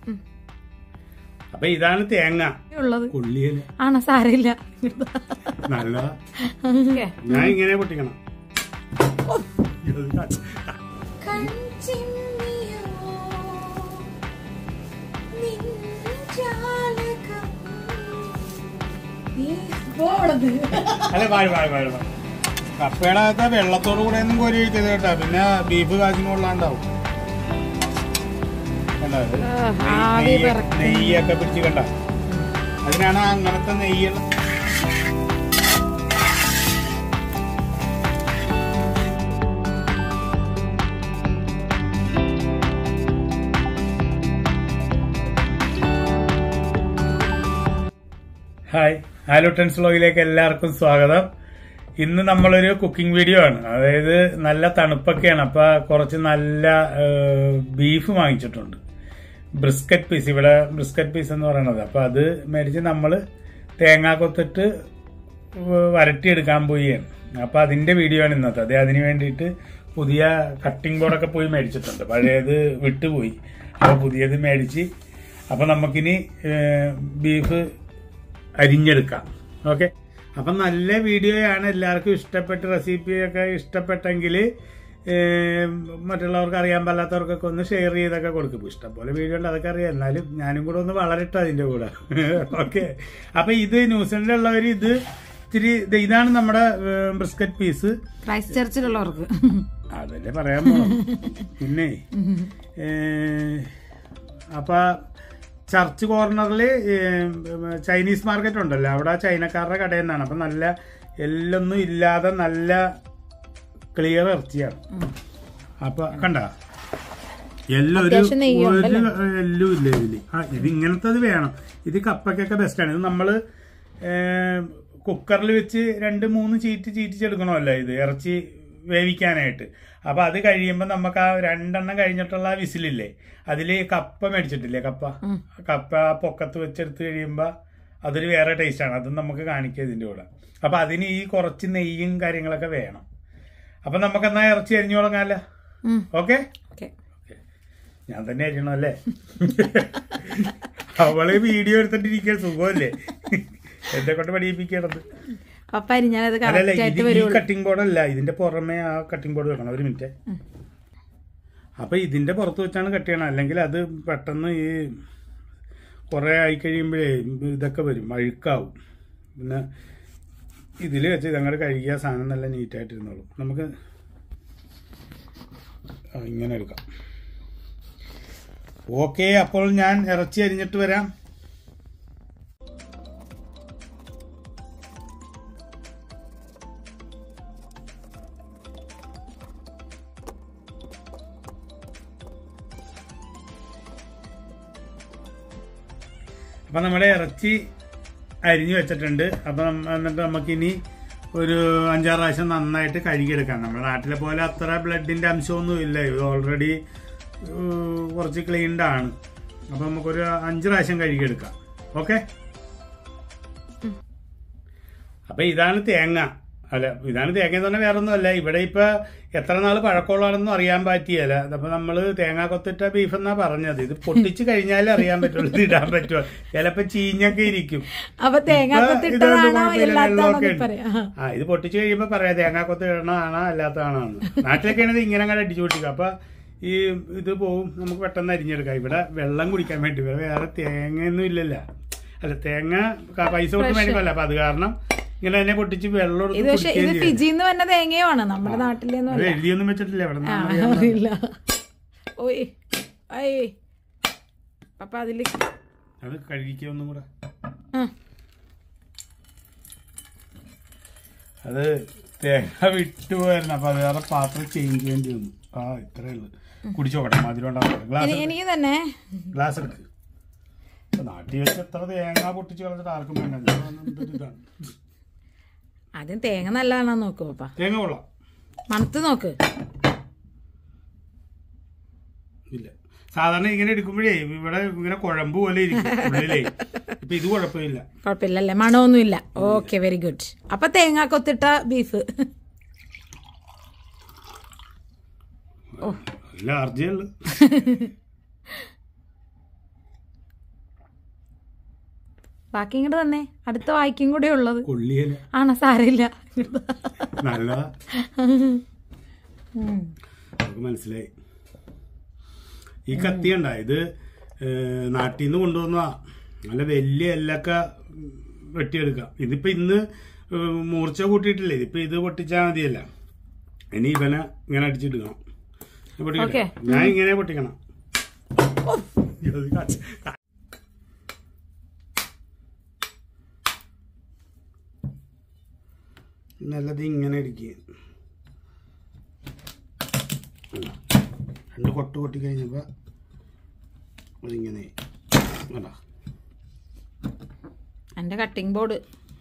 അപ്പൊ ഇതാണ് തേങ്ങ ഉള്ളത് കൊള്ളിയല്ല ആണോ സാരമില്ല നല്ലതാ ഓക്കേ. ഞാൻ ഇങ്ങനെ പൊട്ടിക്കണം അല്ല വാഴ വാഴ വാഴ വാഴ. കപ്പയുടെ അകത്ത് വെള്ളത്തോട് കൂടെ ഒന്നും കോരി ഒഴിക്കരുത് കേട്ടോ പിന്നെ ബീഫ് കാച്ചിന് കൊള്ളാണ്ടാവും കണ്ടോ ഇത്? ആ, നെയ്യ്- ആവി നെയ്യ്- പറക്കും. നെയ്യൊക്കെ പിടിച്ച് കണ്ട അതിനാണ് അങ്ങനത്തെ നെയ്യുള്ള ഹായ് ആലുട്ടൻസ് വ്ലോഗിലേക്ക് എല്ലാവർക്കും സ്വാഗതം ഇന്ന് നമ്മളൊരു കുക്കിംഗ് വീഡിയോ ആണ് അതായത് നല്ല തണുപ്പൊക്കെയാണ് അപ്പൊ കുറച്ച് നല്ല ബീഫ് വാങ്ങിച്ചിട്ടുണ്ട് ബ്രിസ്ക്കറ്റ് പീസ് ഇവിടെ ബ്രിസ്ക്കറ്റ് പീസ് എന്ന് പറയണത് അപ്പൊ അത് മേടിച്ച് നമ്മൾ തേങ്ങ കൊത്തിട്ട് വരട്ടിയെടുക്കാൻ പോവുകയാണ് അപ്പൊ അതിന്റെ വീഡിയോ ആണ് ഇന്നത്തെ അതെ അതിന് വേണ്ടിയിട്ട് പുതിയ കട്ടിംഗ് ബോർഡൊക്കെ പോയി മേടിച്ചിട്ടുണ്ട് പഴയത് വിട്ടുപോയി അപ്പൊ പുതിയത് മേടിച്ച് അപ്പൊ നമുക്കിനി ബീഫ് അരിഞ്ഞെടുക്കാം ഓക്കെ അപ്പം നല്ല വീഡിയോയാണ് എല്ലാവർക്കും ഇഷ്ടപ്പെട്ട് റെസിപ്പിയൊക്കെ ഇഷ്ടപ്പെട്ടെങ്കിൽ മറ്റുള്ളവർക്ക് അറിയാൻ പാലാത്തവർക്കൊക്കെ ഒന്ന് ഷെയർ ചെയ്തൊക്കെ കൊടുക്കും ഇഷ്ടംപോലെ വീഡിയോ ഉണ്ട് അതൊക്കെ അറിയാം എന്നാലും ഞാനും കൂടെ ഒന്ന് വളരട്ടെ അതിൻ്റെ കൂടെ ഓക്കെ അപ്പം ഇത് ന്യൂസിലൻഡിലുള്ളവർ ഇത് ഇത്തിരി ദേ ഇതാണ് നമ്മുടെ ബ്രിസ്ക്കറ്റ് പീസ് ക്രൈസ്റ്റ് ചർച്ചിലുള്ളവർക്ക് അതല്ലേ പറയാൻ പോണം പിന്നെ ഏ, അപ്പൊ ചർച്ച് കോർണറിൽ ചൈനീസ് മാർക്കറ്റ് ഉണ്ടല്ലോ അവിടെ ചൈനക്കാരുടെ കടയിൽ നിന്നാണ് അപ്പൊ നല്ല എല്ലൊന്നും ഇല്ലാതെ നല്ല ക്ലിയർ ഇറച്ചിയാണ് അപ്പൊ കണ്ട എല്ലാം ഒരു അത്യാവശ്യം നെയ്യുണ്ടല്ലേ? ഒരു എല്ലും ഇല്ല ഇതില് ആ ഇത് ഇങ്ങനത്തത് വേണം ഇത് കപ്പയ്ക്കൊക്കെ ബെസ്റ്റാണ് ഇത് നമ്മള് കുക്കറിൽ വെച്ച് രണ്ട് മൂന്ന് ചീറ്റ് ചീറ്റിച്ചെടുക്കണമല്ലോ ഇത് ഇറച്ചി വേവിക്കാനായിട്ട് അപ്പൊ അത് കഴിയുമ്പോൾ നമുക്ക് ആ രണ്ടെണ്ണം കഴിഞ്ഞിട്ടുള്ള ആ വിസിലില്ലേ അതില് കപ്പ മേടിച്ചിട്ടില്ലേ കപ്പ കപ്പ ആ പൊക്കത്ത് വെച്ചെടുത്ത് കഴിയുമ്പോൾ അതൊരു വേറെ ടേസ്റ്റാണ് അതും നമുക്ക് കാണിക്കുക ഇതിന്റെ കൂടെ അപ്പൊ അതിന് ഈ കുറച്ച് നെയ്യും കാര്യങ്ങളൊക്കെ വേണം അപ്പൊ നമുക്ക് എന്നാ ഇറച്ചി അരിഞ്ഞു തുടങ്ങാല്ല ഓക്കെ ഓക്കെ ഞാൻ തന്നെ അരിയണം അല്ലേ അവള് വീഡിയോ എടുത്തിട്ടിരിക്കാൻ സുഖമല്ലേ എന്നെ കൊണ്ട് പഠിപ്പിക്കണത് പപ്പ അരിഞ്ഞാലത് അല്ലല്ല കറക്റ്റ് ആയിട്ട് ഇത് ഈ വരുള്ളൂ കട്ടിംഗ് ബോർഡ് അല്ല ഇതിന്റെ പുറമെ ആ കട്ടിംഗ് ബോർഡ് വെക്കണം ഒരു മിനിറ്റ് അപ്പൊ ഇതിന്റെ പുറത്ത് വെച്ചാണ് കട്ട് ചെയ്യണം അല്ലെങ്കിൽ അത് പെട്ടെന്ന് ഈ കുറെ ആയി കഴിയുമ്പോഴേ ഇതൊക്കെ വരും അഴുക്കാവും പിന്നെ ഇതിൽ വെച്ച് ഇതങ്ങോട്ട് കഴുകിയ സാധനം നല്ല നീറ്റായിട്ട് ഇരുന്നോളും നമുക്ക് ആ, ഇങ്ങനെ എടുക്കാം ഓക്കെ അപ്പോൾ ഞാൻ ഇറച്ചി അരിഞ്ഞിട്ട് വരാം അപ്പൊ നമ്മുടെ ഇറച്ചി അരിഞ്ഞു വെച്ചിട്ടുണ്ട് അപ്പൊ നമ്മ- എന്നിട്ട് നമുക്കിനി ഒരു അഞ്ചാറ് പ്രാവശ്യം നന്നായിട്ട് കഴുകിയെടുക്കാം നമ്മുടെ നാട്ടിലെ പോലെ അത്ര ബ്ലഡിന്റെ അംശമൊന്നും ഇല്ല ഇത് ഓൾറെഡി കുറച്ച് ക്ലീൻഡ് ആണ് അപ്പൊ നമുക്കൊരു അഞ്ച് പ്രാവശ്യം കഴുകിയെടുക്കാം ഓക്കെ അപ്പൊ ഇതാണ് തേങ്ങ അല്ല ഇതാണ് തേങ്ങ എന്ന് പറഞ്ഞാൽ വേറെ ഒന്നുമല്ല ഇവിടെ ഇപ്പൊ എത്ര നാൾ പഴക്കമുള്ളതാണെന്നും അറിയാൻ പറ്റിയല്ല അപ്പൊ നമ്മള് തേങ്ങ കൊത്തിട്ട ബീഫ് എന്നാ പറഞ്ഞത് ഇത് പൊട്ടിച്ച് കഴിഞ്ഞാലേ അറിയാൻ പറ്റുള്ളൂ ഇത് ഇടാൻ പറ്റുമോ ചിലപ്പോ ചീഞ്ഞൊക്കെ ഇരിക്കും അപ്പൊ തേങ്ങ ഇപ്പൊ കൊത്തിട്ടതാണോ ഇതുകൊണ്ട് കുഴപ്പമില്ല, ഇല്ലാത്തതാണോ വെള്ളമൊക്കെ എന്ന് പറയാം ഉണ്ട്. ആ ഇത് പൊട്ടിച്ച് കഴിയുമ്പോ പറയാം തേങ്ങാക്കൊത്ത് ഇടണതാണോ അല്ലാത്തതാണോ എന്ന് നാട്ടിലൊക്കെ ആണെങ്കിൽ ഇങ്ങനെ അങ്ങനെ അടിച്ചു പൊട്ടിക്കുക അപ്പൊ ഈ ഇത് പോവും നമുക്ക് പെട്ടെന്ന് അരിഞ്ഞെടുക്കാം ഇവിടെ വെള്ളം കുടിക്കാൻ വേണ്ടി ഇവിടെ വേറെ തേങ്ങയൊന്നും ഇല്ലല്ല അല്ല തേങ്ങ ക- പൈസ കൊടുത്ത് മേടിക്കല്ല അപ്പൊ അത് കാരണം ഇങ്ങനെ തന്നെ പൊട്ടിച്ച് വെള്ളം ഇത് എടുത്ത് പക്ഷെ ഇത് കുടിക്കുകയും ചെയ്യും ഫിജിന്ന് വന്ന തേങ്ങയുമാണ് നമ്മുടെ നാട്ടിലെന്നും അത് അല്ല എഴുതിയൊന്നും വെച്ചിട്ടില്ല ഇവിടെ ആ, നിന്നാണ് അറിയില്ല ഓയ് അയ്യേ പപ്പ അതില് അത് കഴുകിക്കുക ഒന്നും കൂടെ ആ, അത് തേങ്ങ വിട്ടുപോയായിരുന്നു അപ്പൊ അത് വേറെ പാത്രം ചേഞ്ച് ചെയ്യേണ്ടി വന്നു ആ ഇത്രേ ഉള്ളു കുടിച്ചോട്ടെ മധുരം ഉണ്ടാവും ഗ്ലാസ് എനി- എനിക്ക് തന്നെ ഗ്ലാസ് എടുക്ക് ഇപ്പൊ നാട്ടിൽ വെച്ച് എത്ര തേങ്ങ പൊട്ടിച്ച് കളഞ്ഞിട്ട് ആർക്കും വേണ്ട ഇതൊരു ഇതാണ് ആദ്യം തേങ്ങ നല്ലതാണോ നോക്കൂ പപ്പ തേങ്ങ കൊള്ളാം മണത്ത് നോക്ക് ഇല്ല സാധാരണ ഇങ്ങനെ എടുക്കുമ്പോഴേ ഇവിടെ ഇങ്ങനെ കുഴമ്പ് പോലെ ഇരിക്കും ഉള്ളിലേ ഇപ്പൊ ഇത് കുഴപ്പമില്ല കുഴപ്പമില്ലല്ലേ മണമൊന്നുമില്ല ഓക്കെ വെരി ഗുഡ് അപ്പൊ തേങ്ങ കൊത്തിട്ട ബീഫ് നല്ല അർജയുള്ളു ബാക്കി ഇങ്ങോട്ട് തന്നെ അടുത്ത വായിക്കും കൂടെ ഉള്ളത് കൊള്ളിയല്ല ആണോ സാരമില്ല നല്ലതാ ഉം. നമുക്ക് മനസ്സിലായി ഈ കത്തി കണ്ട ഇത് ഏഹ്, നാട്ടിൽ നിന്ന് കൊണ്ടുവന്നതാ നല്ല വലിയ എല്ലൊക്കെ വെട്ടിയെടുക്കാം ഇതിപ്പോ ഇന്ന് ഏഹ്, മൂർച്ച കൂട്ടിയിട്ടില്ലേ ഇതിപ്പോ ഇത് പൊട്ടിച്ചാൽ മതിയല്ല ഇനി ഇവനെ ഇങ്ങനെ അടിച്ചെടുക്കണം ഇത് പൊട്ടിക്കട്ടെ? ഓക്കേ. ഞാൻ ഇങ്ങനെ പൊട്ടിക്കണം ഇത് കാച്ച്. നല്ലത് ഇങ്ങനെ ഇരിക്കുക രണ്ട് കൊട്ട് കൊട്ടി കഴിഞ്ഞപ്പോൾ അതിങ്ങനെ അല്ല എന്റെ കട്ടിംഗ് ബോർഡ്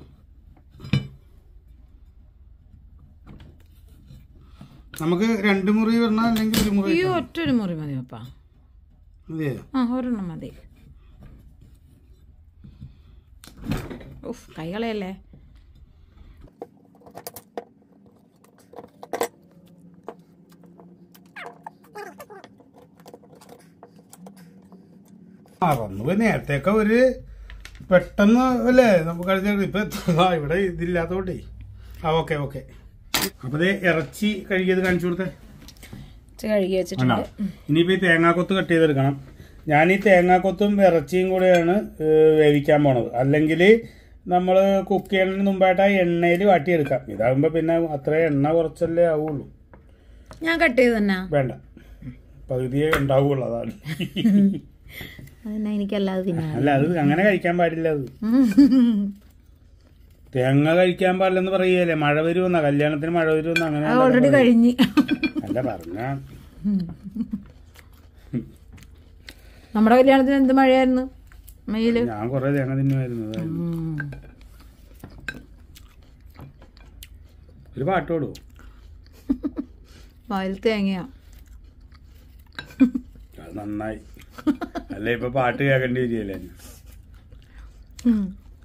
നമുക്ക് രണ്ട് മുറി വരണം അല്ലെങ്കിൽ ഒരു മുറി ഈ ഒറ്റൊരു മുറി മതി പപ്പാ അതെ ആ ഒരെണ്ണം മതി ഉഫ് കൈകളയല്ലേ മറന്നു പോയി നേരത്തെയൊക്കെ ഒരു പെട്ടെന്ന് അല്ലേ നമുക്ക് കളിച്ച ഇപ്പൊ എത്ര- ആ, ഇവിടെ ഇതില്ലാത്തോണ്ടേ ആ ഓക്കെ ഓക്കെ അപ്പൊ ദേ ഇറച്ചി കഴുകിയത് കാണിച്ചു കൊടുത്തേ ഇച്ചിരി കഴുകി അല്ല വെച്ചിട്ടുണ്ട് ഇനിയിപ്പോ ഈ തേങ്ങാക്കൊത്ത് കട്ട് ചെയ്തെടുക്കണം ഞാൻ ഈ തേങ്ങാക്കൊത്തും ഇറച്ചിയും കൂടെയാണ് ഏഹ്, വേവിക്കാൻ പോണത് അല്ലെങ്കിൽ നമ്മൾ കുക്ക് ചെയ്യുന്നതിന് മുമ്പായിട്ട് ആ എണ്ണയിൽ വാട്ടിയെടുക്കാം ഇതാകുമ്പോ പിന്നെ അത്ര എണ്ണ കുറച്ചല്ലേ ആവുള്ളൂ ഞാൻ കട്ട് ചെയ്ത് തന്നെ വേണ്ട പകുതിയേ ഉണ്ടാവുള്ളൂ അതാണ് അതന്നെ എനിക്കല്ലാതെ പിന്നെ അല്ല അത് അങ്ങനെ കഴിക്കാൻ പാടില്ല അത് തേങ്ങ കഴിക്കാൻ പാടില്ലെന്ന് പറയല്ലേ മഴ വരുമെന്ന കല്യാണത്തിന് മഴ വരുമെന്ന അങ്ങനെ അത് ഓൾറെഡി കഴിഞ്ഞ് അല്ല പറഞ്ഞ നമ്മുടെ കല്യാണത്തിന് എന്ത് മഴയായിരുന്നു മെയില് ഞാൻ കൊറേ തേങ്ങ തിന്നുമായിരുന്നു അതായിരുന്നു. ഉം. ഒരു പാട്ടോടൂ വായിൽ തേങ്ങയാ അത് നന്നായി അല്ല ഇപ്പൊ പാട്ട് കേൾക്കേണ്ടി വരികയല്ലേ ഉം.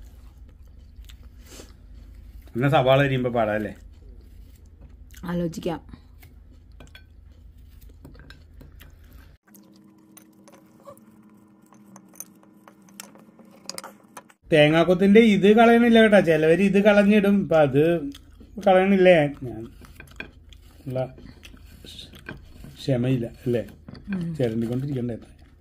എന്നാ സവാള അരിയുമ്പോ പാടാല്ലേ ആലോചിക്കാം തേങ്ങാക്കൊത്തിന്റെ ഇത് കളയണില്ല കേട്ടാ ചിലവര് ഇത് കളഞ്ഞിടും ഇപ്പൊ അത് കളയണില്ലേ ഞാൻ ഉള്ള ക്ഷമയില്ല അല്ലേ ചിരണ്ടിക്കൊണ്ടിരിക്കണ്ടേ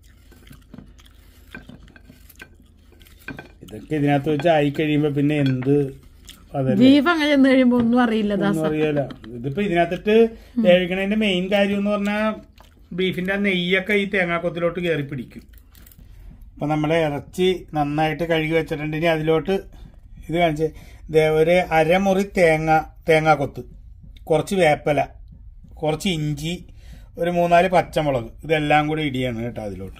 ഇതൊക്കെ ഇതിനകത്ത് വെച്ച് ആയി കഴിയുമ്പോ പിന്നെ എന്ത് അതല്ലേ ബീഫ് അങ്ങനെ ചെന്ന് കഴിയുമ്പോ ഒന്നും അറിയില്ല ദാസ ഒന്നും അറിയാല ഇതിപ്പോ ഇതിനകത്തിട്ട് വേവിക്കണതിന്റെ മെയിൻ കാര്യം എന്ന് പറഞ്ഞാൽ ബീഫിന്റെ ആ നെയ്യൊക്കെ ഈ തേങ്ങാക്കൊത്തിലോട്ട് കയറി പിടിക്കും അപ്പൊ നമ്മുടെ ഇറച്ചി നന്നായിട്ട് കഴുകി വെച്ചിട്ടുണ്ട് ഇനി അതിലോട്ട് ഇത് കാണിച്ചേ ദേ ഒരു അരമുറി തേങ്ങ തേങ്ങാക്കൊത്ത് കുറച്ച് വേപ്പല കുറച്ച് ഇഞ്ചി ഒരു മൂന്നാല് പച്ചമുളക് ഇതെല്ലാം കൂടി ഇടിയാണ് കേട്ടോ അതിലോട്ട്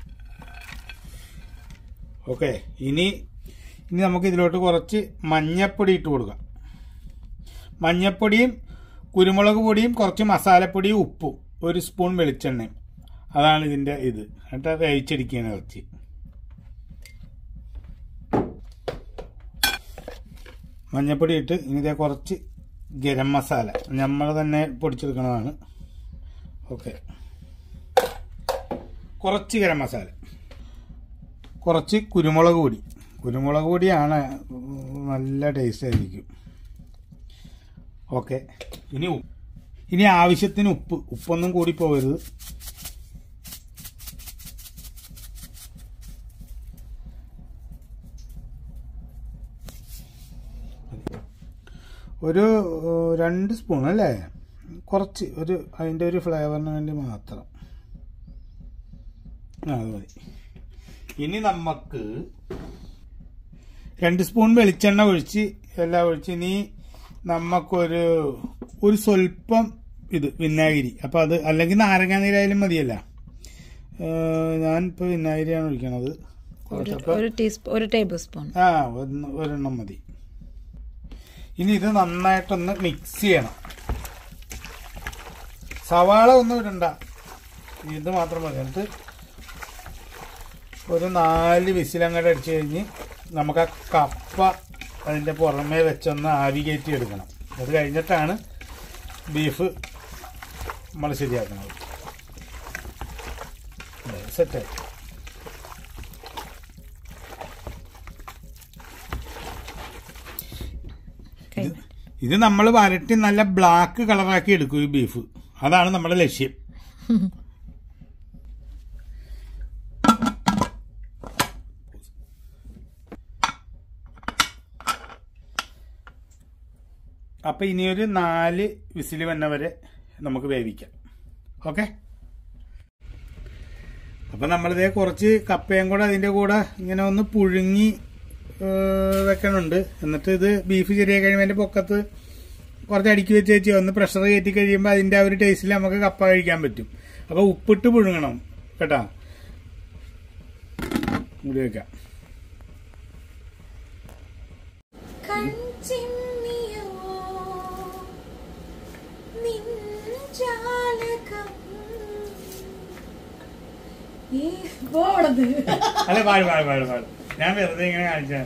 ഓക്കെ ഇനി ഇനി നമുക്ക് ഇതിലോട്ട് കുറച്ച് മഞ്ഞപ്പൊടി ഇട്ട് കൊടുക്കാം മഞ്ഞപ്പൊടിയും കുരുമുളക് പൊടിയും കുറച്ച് മസാലപ്പൊടിയും ഉപ്പും ഒരു സ്പൂൺ വെളിച്ചെണ്ണയും അതാണ് ഇതിന്റെ ഇത് എന്നിട്ട് വേവിച്ചടിക്കുകയാണ് ഇറച്ചി മഞ്ഞപ്പൊടി ഇട്ട് ഇനി ഇതേ കുറച്ച് ഗരം മസാല നമ്മൾ തന്നെ പൊടിച്ചെടുക്കുന്നതാണ് ഓക്കെ കുറച്ച് ഗരം മസാല കുറച്ച് കുരുമുളക് പൊടി കുരുമുളക് പൊടിയാണ് നല്ല ടേസ്റ്റ് ആയിരിക്കും ഓക്കെ ഇനി ഉപ്പ് ഇനി ആവശ്യത്തിന് ഉപ്പ് ഉപ്പൊന്നും കൂടി പോകരുത് ഒരു ഏഹ്, രണ്ട് സ്പൂൺ അല്ലേ കുറച്ച് ഒരു അതിൻ്റെ ഒരു ഫ്ലേവറിന് വേണ്ടി മാത്രം ആ അത് മതി ഇനി നമുക്ക് രണ്ട് സ്പൂൺ വെളിച്ചെണ്ണ ഒഴിച്ച് എല്ലാം ഒഴിച്ച് ഇനി നമുക്കൊരു ഒരു സ്വല്പം ഇത് വിനാഗിരി അപ്പൊ അത് അല്ലെങ്കിൽ നാരങ്ങ നീരായാലും മതിയല്ല ഏഹ് ഞാനിപ്പോ വിനാഗിരിയാണ് ഒഴിക്കണത് ഒരു കുറച്ചപ്പോ ഒരു ടീസ്പൂൺ ഒരു ടേബിൾ സ്പൂൺ ആ ഒന്ന് ഒരെണ്ണം മതി ഇനി ഇത് നന്നായിട്ടൊന്ന് മിക്സ് ചെയ്യണം സവാള ഒന്നും ഇടണ്ട ഇത് മാത്രം മതി എന്നിട്ട് ഒരു നാല് വിസിലങ്ങോട്ട് അടിച്ചു കഴിഞ്ഞ് നമുക്ക് ആ കപ്പ അതിൻ്റെ പുറമേ വെച്ചൊന്ന് ആവി കയറ്റി എടുക്കണം അത് കഴിഞ്ഞിട്ടാണ് ബീഫ് നമ്മൾ ശരിയാക്കുന്നത് സെറ്റായി ഇത് നമ്മൾ വരട്ടി നല്ല ബ്ലാക്ക് കളറാക്കി എടുക്കും ഈ ബീഫ് അതാണ് നമ്മുടെ ലക്ഷ്യം അപ്പൊ ഇനിയൊരു നാല് വിസിൽ വന്ന വരെ നമുക്ക് വേവിക്കാം ഓക്കെ അപ്പൊ നമ്മളിതേ കുറച്ച് കപ്പയും കൂടെ അതിന്റെ കൂടെ ഇങ്ങനെ ഒന്ന് പുഴുങ്ങി ഏഹ്, വെക്കണുണ്ട് എന്നിട്ട് ഇത് ബീഫ് ശരിയായി കഴിയുമ്പോൾ അതിന്റെ പൊക്കത്ത് കുറച്ച് അടുക്കി വെച്ച് വെച്ച് ഒന്ന് പ്രഷർ കയറ്റി കഴിയുമ്പോൾ അതിന്റെ ആ ഒരു ടേസ്റ്റിൽ നമുക്ക് കപ്പ കഴിക്കാൻ പറ്റും അപ്പൊ ഉപ്പിട്ട് പുഴുങ്ങണം കേട്ടാ മൂടി വെക്കാം കൺചിമ്മിയോ നിൻ ജാലകം ഈ പോണത് അല്ല പാട് പാട് പാട് പാട് ഞാൻ വെറുതെ ഇങ്ങനെ കാണിച്ചാണ്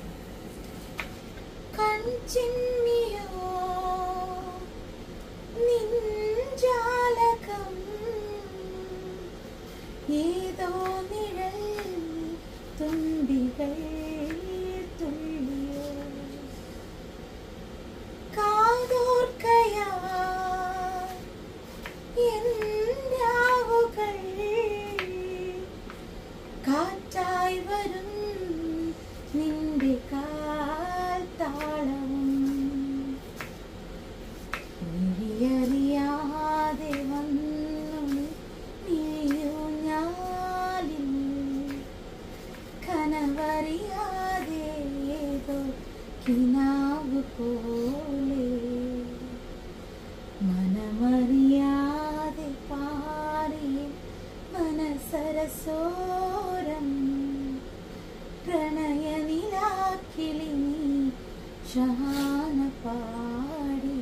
കൺചിമ്മിയോ നിൻ ജാലകം ഏതോ നിഴൽ തുമ്പികൾ തുള്ളിയോ കാതോർക്കയാ രാവുകൾ കാറ്റായി വരും നിന്റെ കാൽ താളവും നിഴിയറിയാതെ വന്നു നീയൂഞ്ഞാലിൽ കനവറിയാതെ ഏതോ കിനാവ് പോലെ മനമറിയാതെ പാടി മനസരസോരം പ്രണയനിലാക്കിളി നീ ഷഹാന പാടി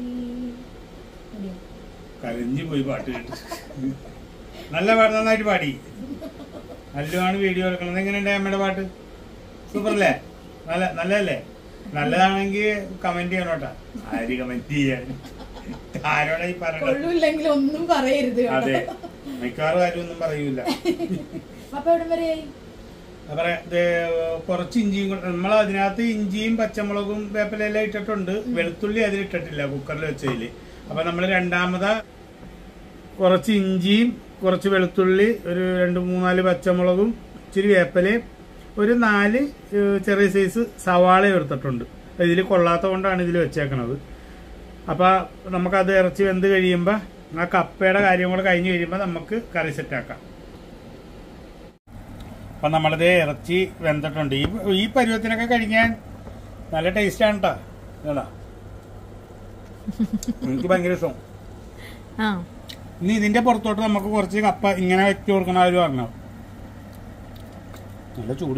കരഞ്ഞു പോയി പാട്ട് കേട്ട് നല്ല പാട്ട് നന്നായിട്ട് പാടി നല്ലതാണ് വീഡിയോ എടുക്കണത് എങ്ങനെയുണ്ട് അമ്മയുടെ പാട്ട് സൂപ്പർ അല്ലേ നല്ല നല്ലതല്ലേ നല്ലതാണെങ്കിൽ കമന്റ് ചെയ്യണോട്ടാ ആര് കമന്റ് ചെയ്യാൻ ആരോടാ ഈ പറയണത് കൊള്ളൂല്ലെങ്കിൽ ഒന്നും പറയരുത് കേട്ടോ. അതെ മിക്കവാറും ആരും ഒന്നും പറയൂല അപ്പൊ എവിടം വരെയായി അപ്പൊ ഇത് കുറച്ച് ഇഞ്ചിയും കൂടെ നമ്മൾ അതിനകത്ത് ഇഞ്ചിയും പച്ചമുളകും വേപ്പിലെല്ലാം ഇട്ടിട്ടുണ്ട് വെളുത്തുള്ളി അതിൽ ഇട്ടിട്ടില്ല കുക്കറിൽ വെച്ചതില് അപ്പൊ നമ്മൾ രണ്ടാമത് കുറച്ച് ഇഞ്ചിയും കുറച്ച് വെളുത്തുള്ളി ഒരു രണ്ട് മൂന്നാല് പച്ചമുളകും ഇച്ചിരി വേപ്പിലയും ഒരു നാല് ഏഹ്, ചെറിയ സൈസ് സവാള എടുത്തിട്ടുണ്ട് ഇതിൽ കൊള്ളാത്ത കൊണ്ടാണ് ഇതിൽ വെച്ചേക്കണത് അപ്പൊ നമുക്കത് ഇറച്ചി വെന്ത് കഴിയുമ്പോൾ ആ കപ്പയുടെ കാര്യം കൂടെ കഴിഞ്ഞ് കഴിയുമ്പോൾ നമുക്ക് കറി സെറ്റാക്കാം അപ്പൊ നമ്മളിത് ഇറച്ചി വെന്തിട്ടുണ്ട് ഈ ഈ പരുവത്തിനൊക്കെ കഴിക്കാൻ നല്ല ടേസ്റ്റ് ആണ് കേട്ടോ കേട്ടാ എനിക്ക് ഭയങ്കര ഇഷ്ടം ആ ഇനി ഇതിന്റെ പുറത്തോട്ട് നമുക്ക് കുറച്ച് കപ്പ ഇങ്ങനെ വെച്ച് കൊടുക്കണ ഒരു പറഞ്ഞു നല്ല ചൂട്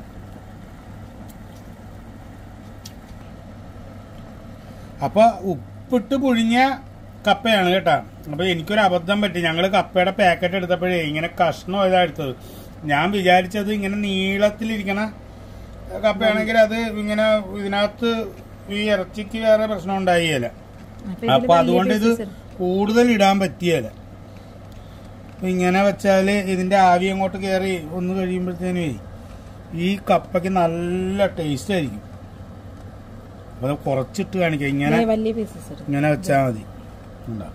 അപ്പൊ ഉപ്പിട്ട് പുഴിഞ്ഞ കപ്പയാണ് കേട്ടാ അപ്പൊ എനിക്കൊരു അബദ്ധം പറ്റി ഞങ്ങള് കപ്പയുടെ പാക്കറ്റ് എടുത്തപ്പോഴേ ഇങ്ങനെ കഷ്ണം ഇതാ എടുത്തത് ഞാൻ വിചാരിച്ചത് ഇങ്ങനെ നീളത്തിലിരിക്കണ കപ്പയാണെങ്കിൽ അത് ഇങ്ങനെ ഇതിനകത്ത് ഈ ഇറച്ചിക്ക് വേറെ പ്രശ്നം ഉണ്ടായില്ല അപ്പൊ ഇതില് അപ്പൊ വലിയ അതുകൊണ്ട് ഇത് pieces ഉണ്ട്. കൂടുതൽ ഇടാൻ പറ്റിയല്ല അപ്പൊ ഇങ്ങനെ വെച്ചാല് ഇതിന്റെ ആവി അങ്ങോട്ട് കയറി ഒന്ന് കഴിയുമ്പോഴത്തേനേ ഈ കപ്പയ്ക്ക് നല്ല ടേസ്റ്റ് ആയിരിക്കും അപ്പൊ അത് കുറച്ചിട്ട് കാണിക്കാം ഇങ്ങനെ ഏ, വലിയ പീസസ് ഇങ്ങനെ വെച്ചാ മതി ഉണ്ടോ?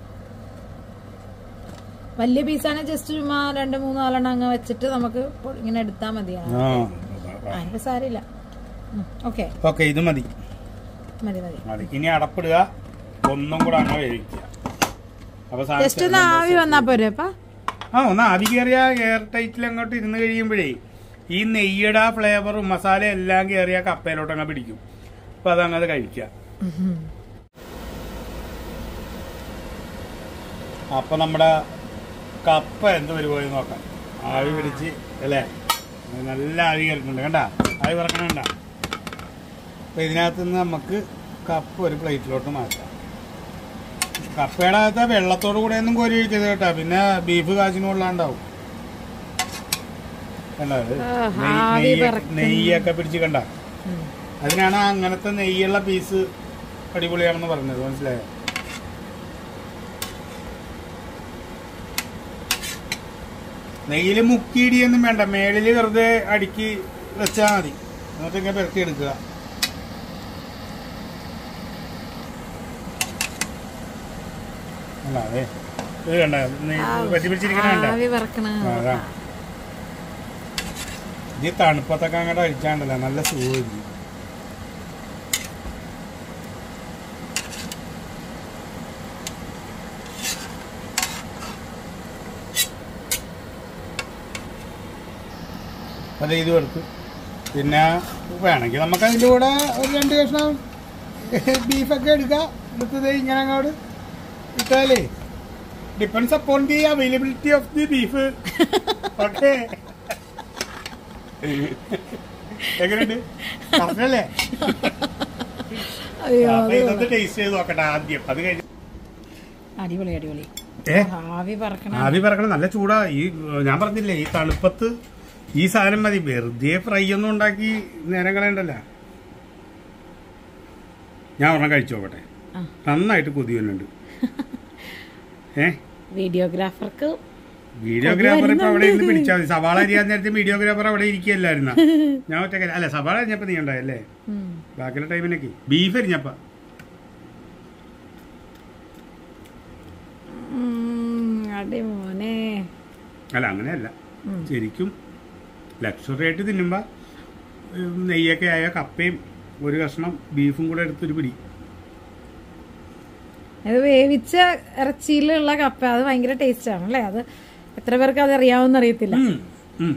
വലിയ പീസാണ് ജസ്റ്റ് ചുമ്മാ രണ്ട് മൂന്ന് നാലെണ്ണം അങ്ങ് വെച്ചിട്ട് നമുക്ക് പൊ- ഇങ്ങനെ എടുത്താൽ മതിയാണ് ആ അതിന്റെ സാരില്ല ഓക്കെ ഓക്കെ ഇത് മതി മതി മതി മതി ഇനി അടപ്പിടുക ഒന്നും കൂടെ അങ്ങനെ വേവിക്കുക അപ്പൊ സാധനം ജസ്റ്റ് ഒന്ന് ആവി വന്നാ പോരെ അപ്പ ആ ഒന്ന് ആവി കയറിയ എയർ ടൈറ്റിൽ അങ്ങോട്ട് ഇരുന്ന് കഴിയുമ്പോഴേ ഈ നെയ്യുടെ ആ ഫ്ലേവറും മസാല എല്ലാം കയറിയ കപ്പയിലോട്ട് അങ്ങ് പിടിക്കും അപ്പൊ അതങ്ങനെ കഴിക്കുക അപ്പൊ നമ്മുടെ കപ്പ എന്ത് വരുപോയി നോക്കാം ആവി പിടിച്ച് അല്ലേ അത് നല്ല ആവി കയറിയിട്ടുണ്ട് കണ്ട ആവി പറക്കണണ്ട അപ്പൊ ഇതിനകത്ത് നിന്ന് നമുക്ക് കപ്പ ഒരു പ്ലേറ്റിലോട്ട് മാറ്റാം കപ്പയുടെ അകത്ത് വെള്ളത്തോട് കൂടെ ഒന്നും കോരി ഒഴിക്കരുത് കേട്ടാ പിന്നെ ബീഫ് കാച്ചിന് കൊള്ളാണ്ടാവും കണ്ടോ ഇത്? ആഹ്, നെയ്യ്- ആവി നെയ്യ്- പറക്കുന്നു. നെയ്യൊക്കെ പിടിച്ച് കണ്ട അതിനാണ് അങ്ങനത്തെ നെയ്യുള്ള പീസ് അടിപൊളിയാണെന്ന് പറഞ്ഞത് മനസ്സിലായോ നെയ്യിൽ മുക്കിയിടിയൊന്നും വേണ്ട മേളില് വെറുതെ അടുക്കി വെച്ചാൽ മതി എന്നിട്ട് ഇങ്ങനെ പെരട്ടി എടുക്കുക അല്ല അതെ ഇത് കണ്ട പറ്റി പിടിച്ചിരിക്കണ കണ്ട ആവി പറക്കണ അതാ ഈ തണുപ്പത്തൊക്കെ അങ്ങോട്ട് അഴിച്ചാണ്ടല്ലോ നല്ല സുഖമായിരിക്കും അത് ഇത് എടുത്തു പിന്നെ വേണമെങ്കിൽ നമുക്ക് അതിൻ്റെ കൂടെ ഒരു രണ്ട് കഷ്ണം ബീഫൊക്കെ എടുക്കാം എടുത്തത് ഇങ്ങനെ അങ്ങോട്ട് ഇട്ടാലേ depends upon the availability of the beef okay എങ്ങനെയുണ്ട് പറഞ്ഞല്ലേ അയ്യോ അപ്പൊ ഇതൊന്ന് ടേസ്റ്റ് ചെയ്ത് നോക്കട്ടെ ആദ്യം അത് കഴിഞ്ഞ് അടിപൊളി അടിപൊളി ഏ ആവി പറക്കണ ആദ്യം പറക്കണം നല്ല ചൂടാ ഈ ഞാൻ പറഞ്ഞില്ലേ ഈ തണുപ്പത്ത് ഈ സാധനം മതി വെറുതെ ഫ്രൈ ഒന്നും ഉണ്ടാക്കി നേരം കളയണ്ടല്ല ഞാൻ ഒരെണ്ണം കഴിച്ചു നോക്കട്ടെ ആ. നന്നായിട്ട് കൊതി വരുന്നുണ്ട് ഏ വീഡിയോഗ്രാഫർക്ക് വീഡിയോഗ്രാഫർ ഇപ്പൊ അവിടെ ഇരുന്ന് പിടിച്ചാൽ മതി സവാള അരിയാൻ നേരത്തെ വീഡിയോഗ്രാഫർ അവിടെ ഇരിക്കുകയല്ലായിരുന്ന ഞാൻ ഒറ്റ അല്ല സവാള അരിഞ്ഞപ്പോ നീ ഉണ്ടായല്ലേ ഉം. ബാക്കിയുള്ള ടൈമിനൊക്കെ ബീഫ് അരിഞ്ഞപ്പ ഉം, അടി മോനെ അല്ല അങ്ങനെയല്ല ഉം. ശരിക്കും ലക്ഷറി ആയിട്ട് തിന്നുമ്പോ ഉം, നെയ്യൊക്കെ ആയ കപ്പയും ഒരു കഷ്ണം ബീഫും കൂടെ എടുത്തൊരു പിടി അത് വേവിച്ച ഇറച്ചിയിലുള്ള കപ്പ അത് ഭയങ്കര ടേസ്റ്റ് ആണ് അല്ലേ അത് എത്ര പേർക്ക് അത് അറിയാവുന്ന അറിയത്തില്ല ഉം, ഉം.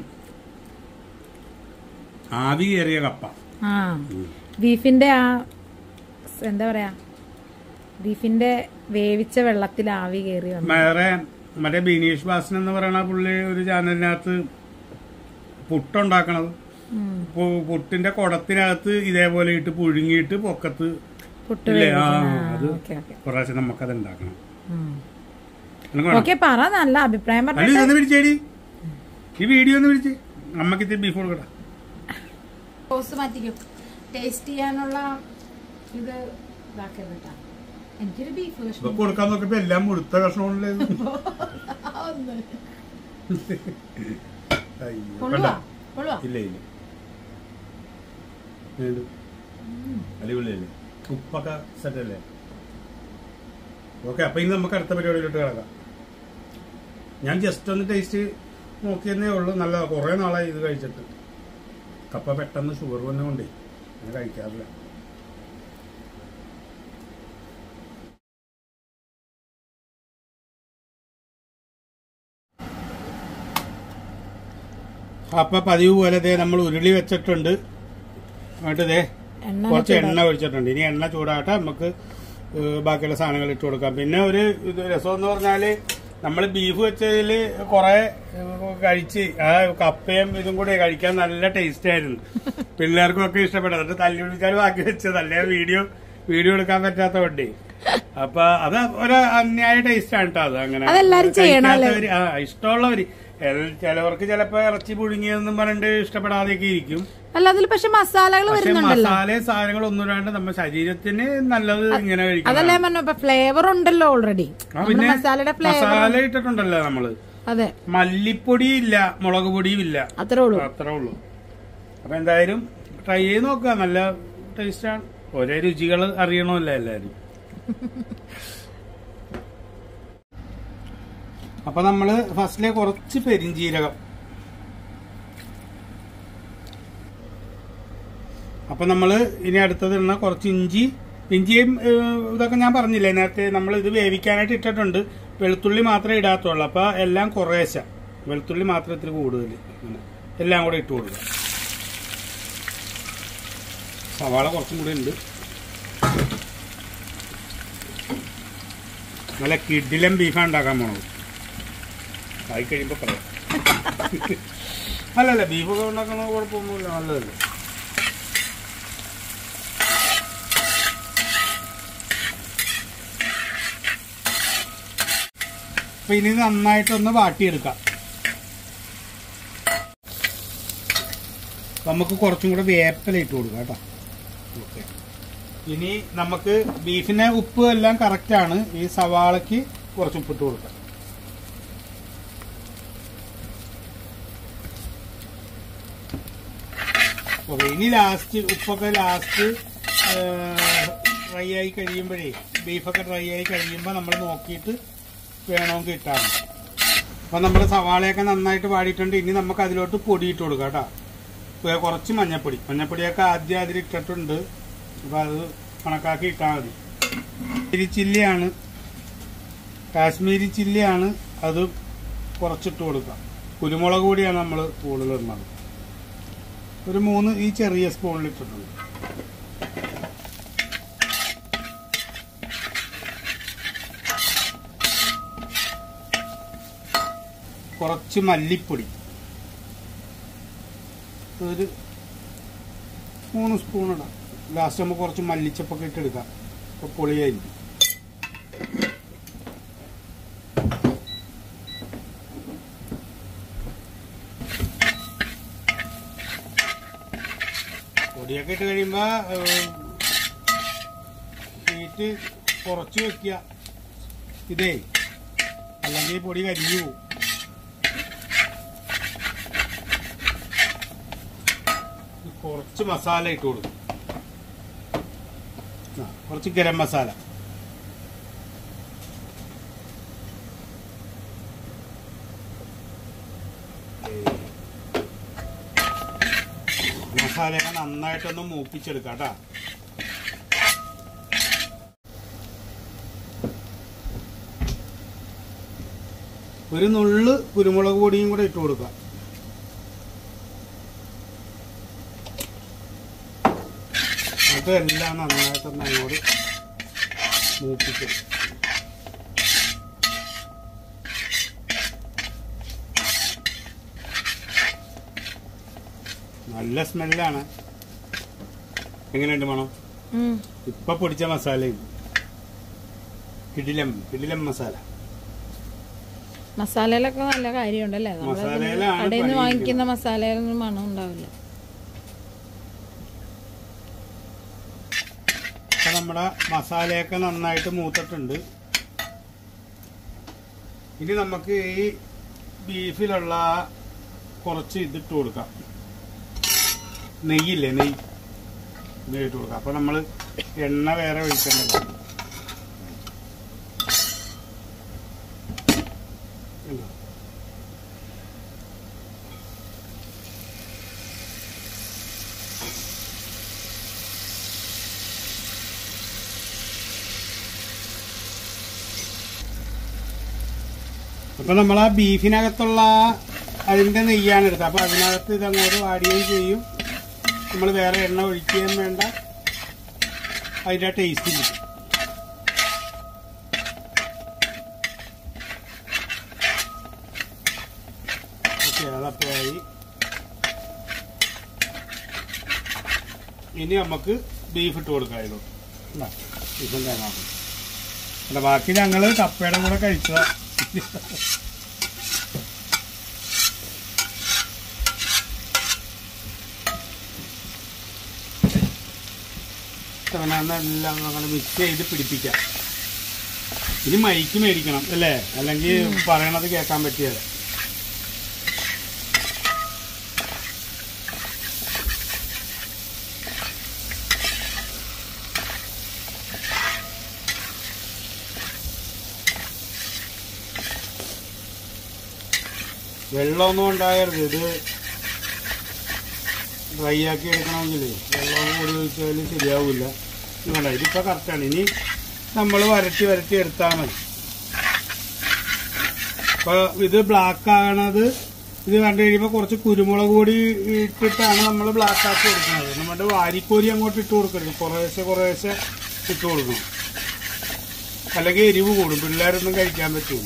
ആവി കയറിയ കപ്പ ആ ബീഫിന്റെ ആ സ് എന്താ പറയാ ബീഫിന്റെ വേവിച്ച വെള്ളത്തിൽ ആവി കയറി വന്നു വേറെ മറ്റേ ബിനീഷ് ബാസൻ എന്ന് പറയുന്ന പുള്ളി ഒരു ചാനലിനകത്ത് പുട്ടുണ്ടാക്കണത് ഉം. പു- പുട്ടിന്റെ കുടത്തിനകത്ത് ഇതേപോലെ ഇട്ട് പുഴുങ്ങിയിട്ട് പൊക്കത്ത് പുട്ട് ഇല്ലേ ആ വേവിക്കുന്ന- അത് ആ, ഓക്കെ ഓക്കെ പ്രാവശ്യം നമുക്കത് ഉണ്ടാക്കണം ഉം. നിനക്ക് വേണോ? ഓക്കെ പറ നല്ല അഭിപ്രായം അല്ല പറഞ്ഞു ഇതൊന്ന് പിടിച്ചേടി ഈ വീഡിയോ ഒന്ന് പിടിച്ച് അമ്മക്ക് ഇത്തിരി ബീഫ് കൊടുക്കട്ടെ സോസ് മാറ്റിക്കും ടേസ്റ്റ് ചെയ്യാനുള്ള ഇത് ഇതാക്കരുത് കേട്ടോ എനിക്കൊരു ബീഫ് ഇപ്പൊ കഷ്ണം കൊടുക്കാൻ നോക്കിയപ്പോ എല്ലാം മുഴുത്ത കഷ്ണമുള്ളേ കൊള്ളുവാ കൊള്ളുവാ ഇല്ല ഇല്ല വീണ്ടും. അടിപൊളിയല്ലേ ഉപ്പൊക്കെ സെറ്റ് അല്ലേ ഓക്കെ അപ്പൊ ഇനി നമുക്ക് അടുത്ത പരിപാടിയിലോട്ട് കിടക്കാം ഞാൻ ജസ്റ്റ് ഒന്ന് ടേസ്റ്റ് നോക്കിയെന്നേ ഉള്ളൂ നല്ല കുറെ നാളായി ഇത് കഴിച്ചിട്ട് കപ്പ പെട്ടെന്ന് ഷുഗർ വന്നുകൊണ്ടേ ഞാൻ കഴിക്കാറില്ല അപ്പൊ പതിവ് പോലെ ദേ നമ്മൾ ഉരുളി വെച്ചിട്ടുണ്ട് എന്നിട്ട് ദേ എണ്ണ കുറച്ച് എണ്ണ ഒഴിച്ചിട്ടുണ്ട് ഇനി എണ്ണ ചൂടാകട്ടെ നമുക്ക് ഏഹ് ബാക്കിയുള്ള സാധനങ്ങൾ ഇട്ട് കൊടുക്കാം പിന്നെ ഒരു ഇത് രസം എന്ന് പറഞ്ഞാല് നമ്മൾ ബീഫ് വെച്ചതിൽ കുറെ ഏഹ് കഴിച്ച് ആ കപ്പയും ഇതും കൂടെ കഴിക്കാൻ നല്ല ടേസ്റ്റ് ആയിരുന്നു പിള്ളേർക്കും ഒക്കെ ഇഷ്ടപ്പെട്ടു എന്നിട്ട് തല്ലി വിളിച്ചാൽ ബാക്കി വെച്ചത് അല്ലേ വീഡിയോ വീഡിയോ എടുക്കാൻ പറ്റാത്ത കൊണ്ടേ അപ്പൊ അത് ഒരു അന്യായ ടേസ്റ്റ് ആണ് കേട്ടോ അത് അങ്ങനെ അതെല്ലാരും ചെയ്യണമല്ലേ? കഴിക്കാത്തവര് ആ ഇഷ്ടമുള്ളവര് എൽ- ചിലവർക്ക് ചിലപ്പോ ഇറച്ചി പുഴുങ്ങിയതെന്നും പറഞ്ഞിട്ട് ഇഷ്ടപ്പെടാതെയൊക്കെ ഇരിക്കും അല്ല അതിൽ പക്ഷെ മസാലകൾ പക്ഷെ വരുന്നുണ്ടല്ലോ മസാല സാധനങ്ങൾ ഒന്നും ഇടാണ്ട് നമ്മുടെ ശരീരത്തിന് നല്ലത് ഇങ്ങനെ കഴിക്കണം അതല്ലേ ഞാൻ പറഞ്ഞു ഇപ്പൊ ഫ്ലേവർ ഉണ്ടല്ലോ ഓൾറെഡി ആ, പിന്നെ മസാലയുടെ ഫ്ലേവർ മസാല ഇട്ടിട്ടുണ്ടല്ലോ നമ്മള് അതെ മല്ലിപ്പൊടിയും ഇല്ല മുളക് പൊടിയും ഇല്ല അത്രേ ഉള്ളൂ അത്രേ ഉള്ളൂ അപ്പൊ എന്തായാലും ട്രൈ ചെയ്ത് നോക്കുക നല്ല ടേസ്റ്റാണ് ഒരേ രുചികൾ അറിയണമല്ലോ എല്ലാരും അപ്പൊ നമ്മള് ഫസ്റ്റിലെ കുറച്ച് പെരിഞ്ചീരകം അപ്പൊ നമ്മള് ഇനി അടുത്തത് ഇടുന്ന കുറച്ച് ഇഞ്ചി ഇഞ്ചിയും ഏഹ്, ഇതൊക്കെ ഞാൻ പറഞ്ഞില്ലേ നേരത്തെ നമ്മൾ ഇത് വേവിക്കാനായിട്ട് ഇട്ടിട്ടുണ്ട് വെളുത്തുള്ളി മാത്രമേ ഇടാത്തുള്ളൂ അപ്പൊ എല്ലാം കുറേശ്ശെ വെളുത്തുള്ളി മാത്രം ഇത്തിരി കൂടുതൽ അങ്ങനെ എല്ലാം കൂടെ ഇട്ട് കൊടുക്കുക സവാള കുറച്ചും കൂടി ഉണ്ട് നല്ല കിഡിലം ബീഫാണ് ഉണ്ടാക്കാൻ പോണത് ആയി കഴിയുമ്പോ പറയാം അല്ലല്ല ബീഫൊക്കെ ഉണ്ടാക്കണ കുഴപ്പമൊന്നുമില്ല നല്ലതല്ലേ അപ്പൊ ഇനി നന്നായിട്ടൊന്ന് വാട്ടിയെടുക്കാം നമുക്ക് കുറച്ചും കൂടെ വേപ്പില ഇട്ട് കൊടുക്കാം കേട്ടോ ഓക്കെ ഇനി നമുക്ക് ബീഫിന് ഉപ്പ് എല്ലാം കറക്റ്റ് ആണ് ഈ സവാളക്ക് കുറച്ച് ഉപ്പിട്ട് കൊടുക്കാം ഓക്കെ ഇനി ലാസ്റ്റ് ഉപ്പൊക്കെ ലാസ്റ്റ് ഡ്രൈ ആയി കഴിയുമ്പോഴേ ബീഫൊക്കെ ഡ്രൈ ആയി കഴിയുമ്പോൾ നമ്മൾ നോക്കിയിട്ട് വേണമെങ്കിൽ ഇട്ടാൽ മതി അപ്പൊ നമ്മുടെ സവാളയൊക്കെ നന്നായിട്ട് വാടിയിട്ടുണ്ട് ഇനി നമുക്ക് അതിലോട്ട് പൊടി ഇട്ട് കൊടുക്കാം കേട്ടോ ഇപ്പൊ കുറച്ച് മഞ്ഞപ്പൊടി മഞ്ഞപ്പൊടിയൊക്കെ ആദ്യം അതിൽ ഇട്ടിട്ടുണ്ട് അപ്പൊ അത് കണക്കാക്കി ഇട്ടാൽ മതി കാശ്മീരി ചില്ലിയാണ് കാശ്മീരി ചില്ലിയാണ് അത് കുറച്ചിട്ട് കൊടുക്കാം കുരുമുളക് പൊടിയാണ് നമ്മൾ കൂടുതൽ ഇടുന്നത് ഒരു മൂന്ന് ഈ ചെറിയ സ്പൂണിൽ ഇട്ടിട്ടുണ്ട് കുറച്ച് മല്ലിപ്പൊടി ഒരു മൂന്ന് സ്പൂൺ ഇടാം ലാസ്റ്റ് നമുക്ക് കുറച്ച് മല്ലിച്ചപ്പൊക്കെ ഇട്ടെടുക്കാം അപ്പോൾ പൊളിയായിരിക്കും പൊടിയൊക്കെ ഇട്ട് കഴിയുമ്പോൾ ഹീറ്റ് കുറച്ച് വെക്കുക ഇതേ അല്ലെങ്കിൽ പൊടി കരിഞ്ഞു പോകും കുറച്ച് മസാല ഇട്ട് കൊടുക്കും ആ, കുറച്ച് ഗരം മസാല മസാലയൊക്കെ നന്നായിട്ടൊന്ന് മൂപ്പിച്ചെടുക്കാം കേട്ടാ ഒരു നുള്ള് കുരുമുളക് പൊടിയും കൂടെ ഇട്ട് കൊടുക്കാം അതെല്ലാം നന്നായിട്ടൊന്ന് അങ്ങോട്ട് മൂപ്പിച്ച് നല്ല സ്മെല്ലാണ് എങ്ങനെയുണ്ട് മണം ഉം. ഇപ്പൊ പൊടിച്ച മസാലയും കിടിലം കിടിലം മസാല മസാലയിലൊക്കെ നല്ല കാര്യമുണ്ടല്ലേ നമ്മള് മസാലയിലാണ് കടയിൽ നിന്ന് പണി വാങ്ങിക്കുന്ന മസാലയിലൊന്നും മണം ഉണ്ടാവില്ല ഇപ്പൊ നമ്മുടെ മസാലയൊക്കെ നന്നായിട്ട് മൂത്തിട്ടുണ്ട് ഇനി നമുക്ക് ഈ ബീഫിലുള്ള കുറച്ച് ഇതിട്ട് കൊടുക്കാം നെയ്യില്ലേ നെയ്യ് നെയ്യ് ഇട്ട് കൊടുക്കാം അപ്പൊ നമ്മള് എണ്ണ വേറെ ഒഴിക്കേണ്ടത് കണ്ടോ? അപ്പൊ നമ്മൾ ആ ബീഫിനകത്തുള്ള അതിന്റെ നെയ്യാണ് എടുത്തത് അപ്പൊ അതിനകത്ത് ഇതങ്ങോട്ട് വാടുകയും ചെയ്യും നമ്മൾ വേറെ എണ്ണ ഒഴിക്കുകയും വേണ്ട അതിന്റെ ടേസ്റ്റ് കിട്ടും ഓക്കെ അതപ്പോഴായി ഇനി നമുക്ക് ബീഫ് ഇട്ട് കൊടുക്കാം അതിലോട്ട് ഇതാ, ബീഫും തേങ്ങാക്കും അല്ല ബാക്കി ഞങ്ങള് കപ്പയുടെ കൂടെ കഴിച്ചതാ എല്ലാം നമ്മൾ മിക്സ് ചെയ്ത് പിടിപ്പിക്കാം ഇനി മൈക്ക് മേടിക്കണം അല്ലേ അല്ലെങ്കിൽ പറയണത് കേൾക്കാൻ പറ്റിയത് വെള്ളമൊന്നും ഉണ്ടാകരുത് ഇത് ഡ്രൈ ആക്കി എടുക്കണമെങ്കിൽ വെള്ളം കൂടി ഒഴിച്ചാൽ ശരിയാവില്ല വേണ്ട ഇതിപ്പോൾ കറക്റ്റാണ് ഇനി നമ്മൾ വരട്ടി വരട്ടി എടുത്താൽ മതി അപ്പോൾ ഇത് ബ്ലാക്ക് ആകണത് ഇത് കണ്ടു കഴിയുമ്പോൾ കുറച്ച് കുരുമുളക് പൊടി ഇട്ടിട്ടാണ് നമ്മൾ ബ്ലാക്ക് ആക്കി എടുക്കുന്നത് നമ്മുടെ വാരിക്കോരി അങ്ങോട്ട് ഇട്ട് കൊടുക്കരുത് കുറേശ്ശെ കുറേശ്ശെ ഇട്ട് കൊടുക്കണം അല്ലെങ്കിൽ എരിവ് കൂടും പിള്ളേരൊന്നും കഴിക്കാൻ പറ്റില്ല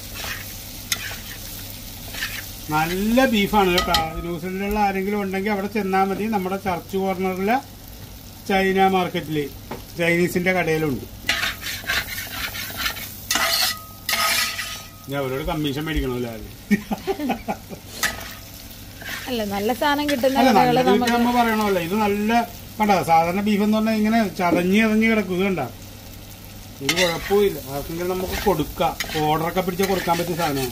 നല്ല ബീഫാണ് കേട്ടോ ന്യൂസിലൻഡിലുള്ള ആരെങ്കിലും ഉണ്ടെങ്കിൽ അവിടെ ചെന്നാൽ മതി നമ്മുടെ ചർച്ച് കോർണറിലെ ചൈന മാർക്കറ്റിൽ ചൈനീസിന്റെ കടയിലുണ്ട് ഞാൻ അവരോട് കമ്മീഷൻ മേടിക്കണമല്ലോ ആദ്യം അല്ല നല്ല സാധനം കിട്ടുന്ന അല്ല കടകള് നല്ല നമുക്ക് നമ്മൾ പറയണമല്ലോ ഇത് നല്ല കണ്ട സാധാരണ ബീഫ് എന്ന് പറഞ്ഞാൽ ഇങ്ങനെ ചതഞ്ഞ് ചതഞ്ഞ് കിടക്കുക കണ്ട ഒരു കുഴപ്പമില്ല ആർക്കെങ്കിലും നമുക്ക് കൊടുക്കാം ഓർഡറൊക്കെ പിടിച്ച് കൊടുക്കാൻ പറ്റിയ സാധനമാണ്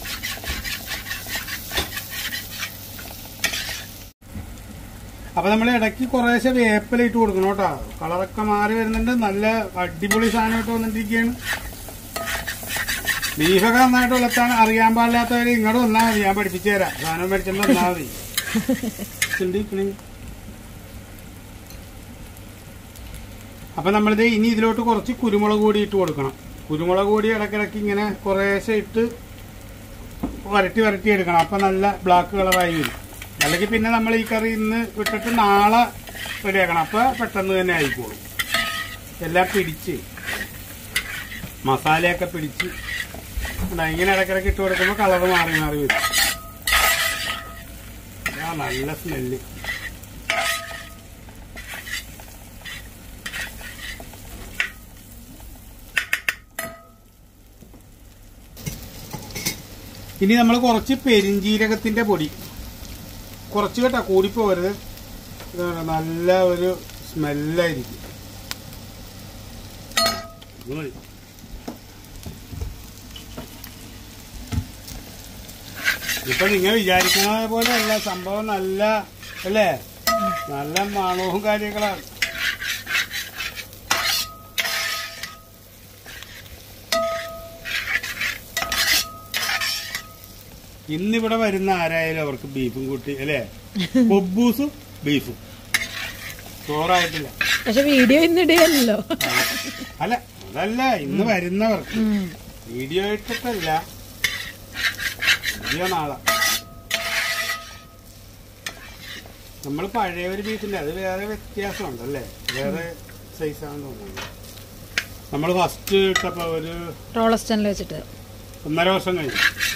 അപ്പൊ നമ്മൾ ഇടയ്ക്ക് കുറേശ്ശെ വേപ്പില ഇട്ട് കൊടുക്കണം കേട്ടോ കളറൊക്കെ മാറി വരുന്നുണ്ട് നല്ല അടിപൊളി സാധനമായിട്ട് വന്നിട്ടിരിക്കുകയാണ് ബീഫൊക്കെ നന്നായിട്ട് വളർത്താൻ അറിയാൻ പാടില്ലാത്തവര് ഇങ്ങോട്ട് വന്നാൽ മതി ഞാൻ പഠിപ്പിച്ചു തരാം സാധനം മേടിച്ചോണ്ട് വന്നാൽ മതി ചിന്തിക്കണേ അപ്പൊ നമ്മളിത് ഇനി ഇതിലോട്ട് കുറച്ച് കുരുമുളക് കൂടി ഇട്ട് കൊടുക്കണം കുരുമുളക് കൂടി ഇടയ്ക്കിടയ്ക്ക് ഇങ്ങനെ കുറേശ്ശെ ഇട്ട് വരട്ടി വരട്ടി എടുക്കണം അപ്പൊ നല്ല ബ്ലാക്ക് കളറായി വരും അല്ലെങ്കിൽ പിന്നെ നമ്മൾ ഈ കറി ഇന്ന് വിട്ടിട്ട് നാളെ റെഡിയാക്കണം അപ്പൊ പെട്ടെന്ന് തന്നെ ആയിക്കോളും എല്ലാം പിടിച്ച് മസാലയൊക്കെ പിടിച്ച് ഇതാ ഇങ്ങനെ ഇടയ്ക്കിടയ്ക്ക് ഇട്ട് കൊടുക്കുമ്പോൾ കളർ മാറി മാറി വരും ആ നല്ല സ്മെല്ല് ഇനി നമ്മൾ കുറച്ച് പെരിഞ്ജീരകത്തിന്റെ പൊടി കുറച്ച് കേട്ടോ കൂടിപ്പോരുത് ഇതാണ് നല്ല ഒരു സ്മെല്ലായിരിക്കും ഇത് മതി. ഇപ്പൊ നിങ്ങൾ വിചാരിക്കുന്ന പോലെ അല്ല സംഭവം നല്ല അല്ലേ നല്ല മണവും കാര്യങ്ങളാണ് ഇന്നിവിടെ വരുന്ന ആരായാലും അവർക്ക് ബീഫും കൂട്ടി അല്ലേ കൊബ്ബൂസും ബീഫും ചോറായിട്ടില്ല പക്ഷെ വീഡിയോ ഇന്ന് ഇടുകയല്ലോ അല്ല അതല്ല ഇന്ന് വരുന്നവർക്ക് വീഡിയോ ഇട്ടിട്ടല്ല വീഡിയോ നാളെ നമ്മൾ പഴയ ഒരു ബീഫില്ല അത് വേറെ വ്യത്യാസമുണ്ടല്ലേ വേറെ സൈസാണെന്ന് തോന്നുന്നു നമ്മൾ ഫസ്റ്റ് ഇട്ടപ്പോ ഒരു റോളസ്റ്റനിൽ വെച്ചിട്ട് ഒന്നര വർഷം കഴിഞ്ഞു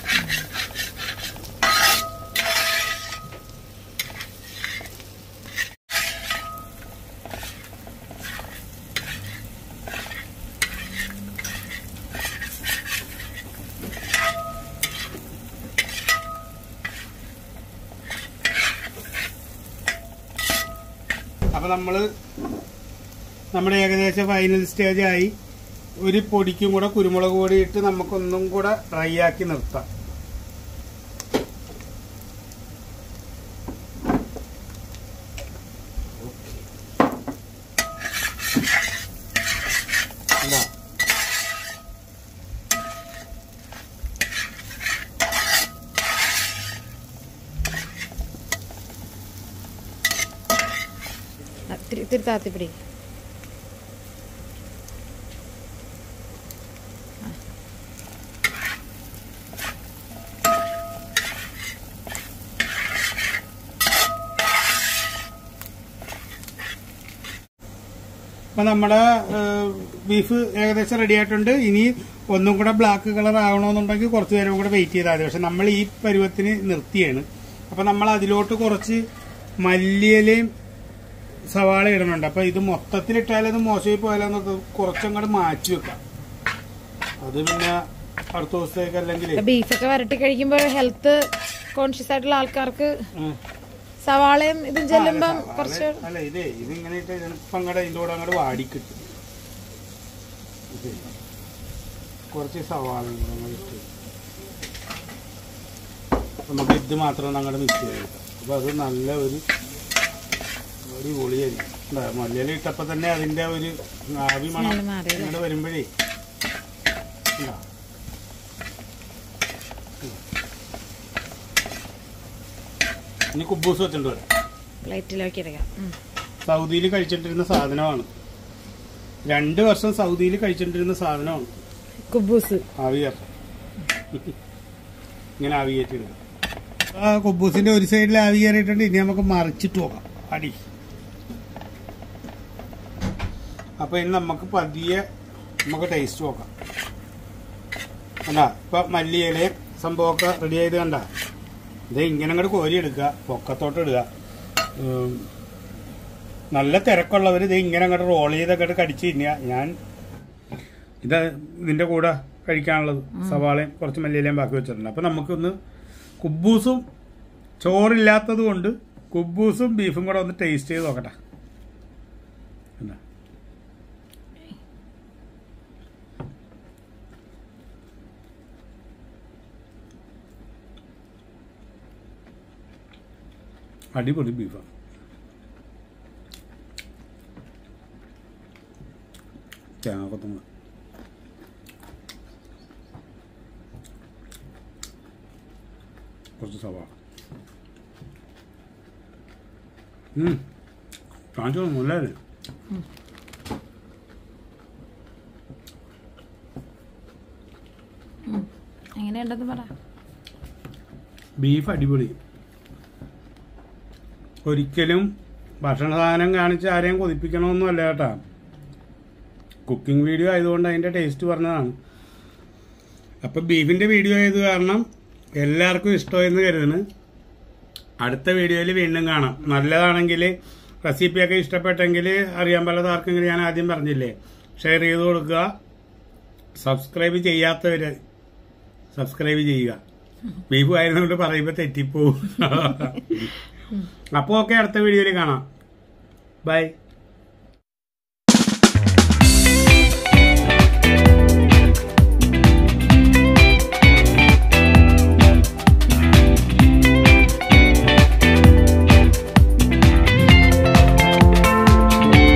അപ്പൊ നമ്മള് നമ്മുടെ ഏകദേശം ഫൈനൽ സ്റ്റേജ് ആയി ഒരു പൊടിക്കും കൂടെ കുരുമുളക് പൊടി ഇട്ട് നമുക്കൊന്നും കൂടെ ഡ്രൈ ആക്കി നിർത്താം ഇതാ. ഇത്തിരി ഇത്തിരി താത്തിപ്പിടി അപ്പൊ നമ്മുടെ ഏഹ്, ബീഫ് ഏകദേശം റെഡി ആയിട്ടുണ്ട് ഇനി ഒന്നും കൂടെ ബ്ലാക്ക് കളർ ആവണമെന്നുണ്ടെങ്കിൽ കുറച്ച് നേരം കൂടെ വെയിറ്റ് ചെയ്താൽ മതി പക്ഷെ നമ്മൾ ഈ പരുവത്തിന് നിർത്തിയാണ് അപ്പൊ നമ്മൾ അതിലോട്ട് കുറച്ച് മല്ലിയിലയും സവാള ഇടുന്നുണ്ട് അപ്പൊ ഇത് മൊത്തത്തിലിട്ടാലത് മോശമായി പോയാലെന്നൊക്കെ കുറച്ചങ്ങോട്ട് മാറ്റി വെക്കാം അത് പിന്നെ അടുത്ത ദിവസത്തേക്ക് അല്ലെങ്കിൽ ബീഫൊക്കെ വരട്ടി കഴിക്കുമ്പോൾ ഹെൽത്ത് കോൺഷ്യസ് ആയിട്ടുള്ള ആൾക്കാർക്ക് സവാളയും ഇതും ചെല്ലുമ്പം കുറച്ച് അല്ല ഇതേ ഇത് ഇങ്ങനെ ഇട്ട് ചിലപ്പോ അങ്ങടെ ഇതിന്റെ കൂടെ അങ്ങോട്ട് വാടിക്കിട്ടും ഇത് കുറച്ച് സവാളയും കൂടെ അങ്ങോട്ട് ഇട്ട് നമുക്ക് ഇത് മാത്രം അങ്ങോട്ട് മിക്സ് ചെയ്തെടുക്കാം അപ്പൊ അത് നല്ല ഒരു അടിപൊളിയായിരിക്കും എന്താ മല്ലിയില ഇട്ടപ്പോ തന്നെ അതിന്റെ ഒരു ആവി മണം Smell മാറി അല്ലേ? ഇങ്ങോട്ട് വരുമ്പോഴേ ഇതാ. ഇനി കുബൂസ് വെച്ചിട്ട് വരാം പ്ലേറ്റിലേക്ക് ഇടുക ഉം. സൗദിയിൽ കഴിച്ചിട്ടിരുന്ന സാധനമാണ് രണ്ട് വർഷം സൗദിയിൽ കഴിച്ചിട്ടിരുന്ന സാധനമാണ് കുബൂസ് ആവിയർ ഇങ്ങനെ ആവിയേറ്റിടുക ആ കുബൂസിന്റെ ഒരു സൈഡിൽ ആവി കയറിയിട്ടുണ്ട് ഇനി നമുക്ക് മറിച്ചിട്ട് നോക്കാം അടി അപ്പൊ ഇനി നമുക്ക് പതിയെ നമുക്ക് ടേസ്റ്റ് നോക്കാം കണ്ടാ ഇപ്പൊ മല്ലിയിലയും സംഭവമൊക്കെ റെഡി ആയത് കണ്ട ഇത് ഇങ്ങനെ അങ്ങോട്ട് കോരി എടുക്കുക പൊക്കത്തോട്ട് ഇടുക ഉം. നല്ല തിരക്കുള്ളവർ ഇത് ഇങ്ങനെ അങ്ങോട്ട് റോൾ ചെയ്തൊക്കെ കടിച്ച് തിന്നുക ഞാൻ ഇത് ഇതിന്റെ കൂടെ കഴിക്കാനുള്ളത് സവാളയും കുറച്ച് മല്ലിയിലയും ബാക്കി വെച്ചിട്ടുണ്ട് അപ്പൊ നമുക്കൊന്ന് കുബൂസും ചോറില്ലാത്തത് കൊണ്ട് കുബൂസും ബീഫും കൂടെ ഒന്ന് ടേസ്റ്റ് ചെയ്ത് നോക്കട്ടെ എന്താ? അടിപൊളി ബീഫാണ് തേങ്ങ കൊത്തുമ്പോൾ കുറച്ച് സവാള ഉം. കാണിച്ചു നല്ലതല്ലേ എങ്ങനെയുണ്ടെന്ന് പറ ബീഫ് അടിപൊളി ഒരിക്കലും ഭക്ഷണ സാധനം കാണിച്ച് ആരെയും കൊതിപ്പിക്കണമെന്നല്ല കേട്ടാ കുക്കിംഗ് വീഡിയോ ആയതുകൊണ്ട് അതിന്റെ ടേസ്റ്റ് പറഞ്ഞതാണ് അപ്പൊ ബീഫിന്റെ വീഡിയോ ആയത് കാരണം എല്ലാവർക്കും ഇഷ്ടമായെന്ന് കരുതുന്നു അടുത്ത വീഡിയോയിൽ വീണ്ടും കാണാം നല്ലതാണെങ്കിൽ റെസിപ്പിയൊക്കെ ഇഷ്ടപ്പെട്ടെങ്കിൽ അറിയാൻ പലതാർക്കെങ്കിലും ഞാൻ ആദ്യം പറഞ്ഞില്ലേ ഷെയർ ചെയ്ത് കൊടുക്കുക സബ്സ്ക്രൈബ് ചെയ്യാത്തവര് സബ്സ്ക്രൈബ് ചെയ്യുക ബീഫ് ആയിരുന്നുകൊണ്ട് പറയുമ്പോൾ തെറ്റിപ്പോവും അപ്പോൾ ഓക്കെ അടുത്ത വീഡിയോയിൽ കാണാം ബൈ